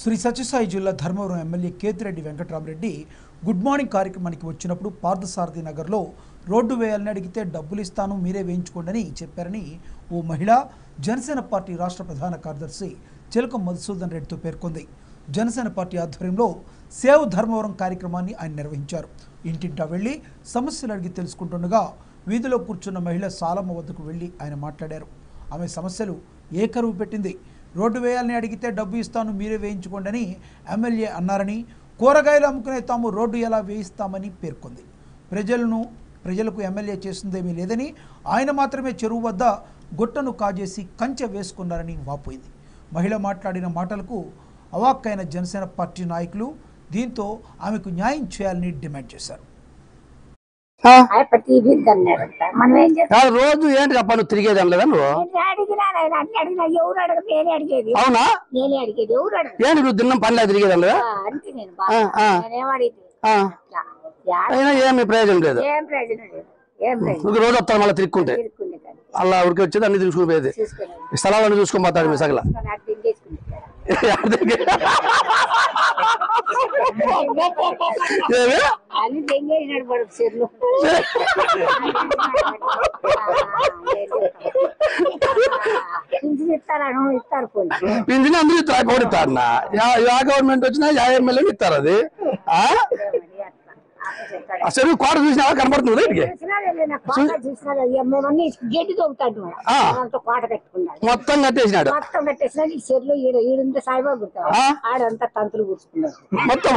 శ్రీ సత్యసాయి జిల్లా Dharmavaram MLA Kethireddy Venkatarami Reddy good morning కార్యక్రమానికి వచ్చినప్పుడు పార్థసారథి నగర్లో రోడ్డు వేయాలని అడిగితే డబ్బులు ఇస్తాను మీరే వేయించుకోండి చెప్పారని ఓ మహిళ జనసేన పార్టీ రాష్ట్ర ప్రధాన కార్యదర్శి చిలక మధుసూదన్ రెడ్డితో పేర్కొంది జనసేన పార్టీ ఆధ్వర్యంలో సేవ్ ధర్మవరం కార్యక్రమాన్ని ఆయన నిర్వహించారు ఇంటింటా వెళ్ళి సమస్యలు అడిగి తెలుసుకుంటుండగా వీధిలో కూర్చున్న మహిళ సాలమ్మ వద్దకు వెళ్ళి ఆయన మాట్లాడారు ఆమె సమస్యలు ఏ కరువు పెట్టింది రోడ్డు వేయాలని అడిగితే డబ్బు ఇస్తాను మీరే వేయించుకోండి అని ఎమ్మెల్యే అన్నారని కూరగాయలు అమ్ముకునే తాము రోడ్డు ఎలా వేయిస్తామని పేర్కొంది ప్రజలను ప్రజలకు ఎమ్మెల్యే చేస్తుందేమీ లేదని ఆయన మాత్రమే చెరువు వద్ద గుట్టను కాజేసి కంచె వేసుకున్నారని వాపోయింది మహిళ మాట్లాడిన మాటలకు అవాక్కైన జనసేన పార్టీ నాయకులు దీంతో ఆమెకు న్యాయం చేయాలని డిమాండ్ చేశారు ఆ, ఆయన టీవీ అన్నాడంట మనం ఏం చేస్తాం కాదు రోజు ఏంటి అప్ప నువ్వు తిరిగేది ఏం లేదా నువ్వు ఏంటి అడిగినా ఆయన అన్ని అడిగినా ఎవరు అడగ నేనే అడిగేది అవునా నేనే అడిగేది ఎవరు అడగ ఏంటి నువ్వు దిన్నం పనిలేదు తిరిగేది ఏం లేదా అంతే నేను ఆ, బాగా ఆ. నేనేం అడిగింది ఆ, యాడ అయినా ఏమి ప్రయోజనం లేదు ఏం ప్రయోజనం లేదు ఏం ప్రయోజనం నువ్వు రోజు వస్తాను మళ్ళీ తిరుక్కుంటే తీసుకుంది కానీ అలా ఉడికి వచ్చేది అన్ని తీసుకుని పోయేది చూసుకున్నాను ఈ స్థలాలను చూసుకొని పోతాడు మీ సగల నాకు దింగేసుకుంది ఏమి? అని దెంగేసినాడు పడు చెర్లు పింఛన్ ఇస్తారను ఇస్తారు కొన్ని పింఛన్ అందరూ ఇస్తారు ఒకటి ఇస్తారు అన్న యా- యా గవర్నమెంట్ వచ్చినా యా ఎమ్మెల్యే ఇస్తారు అది ఆ? మరి అట్లా. అట్లా చెప్తాడు. ఆ చెరువు కోట చూసినా కనపడుతుంది ఇటుకి చూసినాడే లేదు, కోట చూసినాడే. ఇక మేమన్నీ గడ్డి తోగుతాడు వాడు. ఆ. అంతా కోట కట్టుకున్నాడు మొత్తం కట్టేసినాడు మొత్తం కట్టేసినా ఈ చెర్లు ఈడ ఈడుంటే సాయిబాబు గుర్తాడు ఆ. ఆడంతా తంతులు కూర్చుకున్నాడు మొత్తం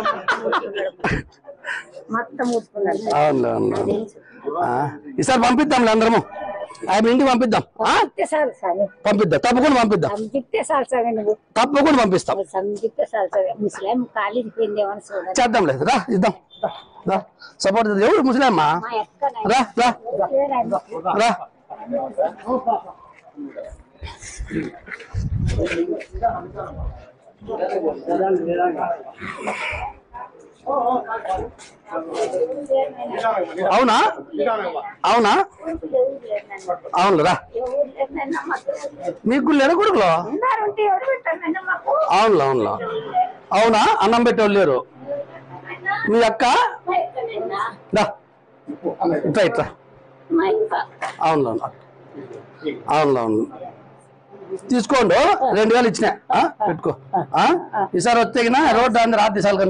మొత్తం కూర్చుకున్నాడు అవును అవును ఆ, ఈసారి పంపిద్దాంలే అందరము ఆయన ఇంటికి పంపిద్దాం ఆ? సంజిక్తే చాలు స్వామి పంపిద్దాం తప్పకుండా పంపిద్దాం సంజిక్తే చాలు స్వామి నువ్వు తప్పకుండా పంపిస్తాం సంజిక్తే చాలు స్వామి ముస్లిం ఖాళీ పోయిందేమని చూడాలి చేద్దాం లేదు రా ఇద్దాం రా సపోర్ట్ ఎవరు ముసలేమ్మా మా ఎక్క రా రా రా అవునా అవునా అవును రా మీకు లేరు కొడుకులో ఉంటే ఎవరు పెట్టారు మాకు అవును అవును అవునా అన్నం పెట్టేవాళ్ళు లేరు మీ అక్క రా ఇట్లా ఇట్లా మా ఇంక అవును అవును అవును అవును తీసుకోండి రెండు వేలు ఇచ్చిన పెట్టుకో ఆ? ఈసారి వస్తే రోడ్డు అందరు ఆర్థిక